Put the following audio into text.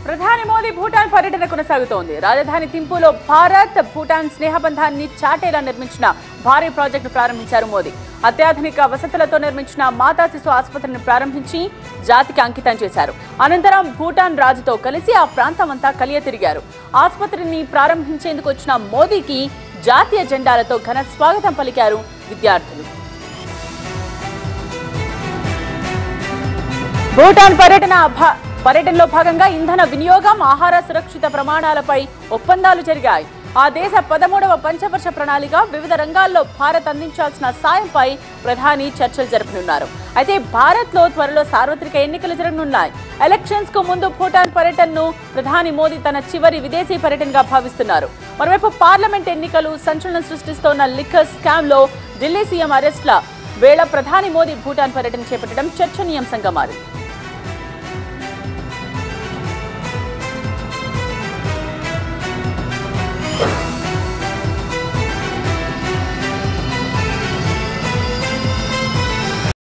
ప్రధాని మోదీ భూటాన్ పర్యటన కొనసాగుతోంది రాజధాని థింపులో భారత్ భూటాన్ స్నేహబంధాన్ని చాటేలా నిర్మించిన భారీ ప్రాజెక్టు ప్రారంభించారు మోదీ అత్యాధునిక వసతులతో నిర్మించిన మాతా శిశు ఆసుపత్రిని ప్రారంభించి జాతికి అంకితం చేశారు అనంతరం భూటాన్ రాజుతో కలిసి ఆ ప్రాంతమంతా కలియ తిరిగారు ఆసుపత్రిని ప్రారంభించేందుకు వచ్చిన మోదీకి జాతీయ జెండాలతో ఘన స్వాగతం పలికారు విద్యార్థులు భూటాన్ పర్యటన భా- పర్యటనలో భాగంగా ఇంధన వినియోగం ఆహార సురక్షిత ప్రమాణాలపై ఒప్పందాలు జరిగాయి ఆ దేశ పదమూడవ పంచవర్ష ప్రణాళిక వివిధ రంగాల్లో భారత్ అందించాల్సిన సాయంపై ప్రధాని చర్చలు జరపనున్నారు అయితే భారత్ లో త్వరలో సార్వత్రిక ఎన్నికలు జరగనున్నాయి ఎలక్షన్స్ కు ముందు భూటాన్ పర్యటనను ప్రధాని మోదీ తన చివరి విదేశీ పర్యటనగా భావిస్తున్నారు మరోవైపు పార్లమెంట్ ఎన్నికలు సంచలనం సృష్టిస్తోన్న లిక్కర్ స్కామ్ లో ఢిల్లీ సీఎం అరెస్ట్ల వేళ ప్రధాని మోదీ భూటాన్ పర్యటన చేపట్టడం చర్చనీయాంశంగా మారింది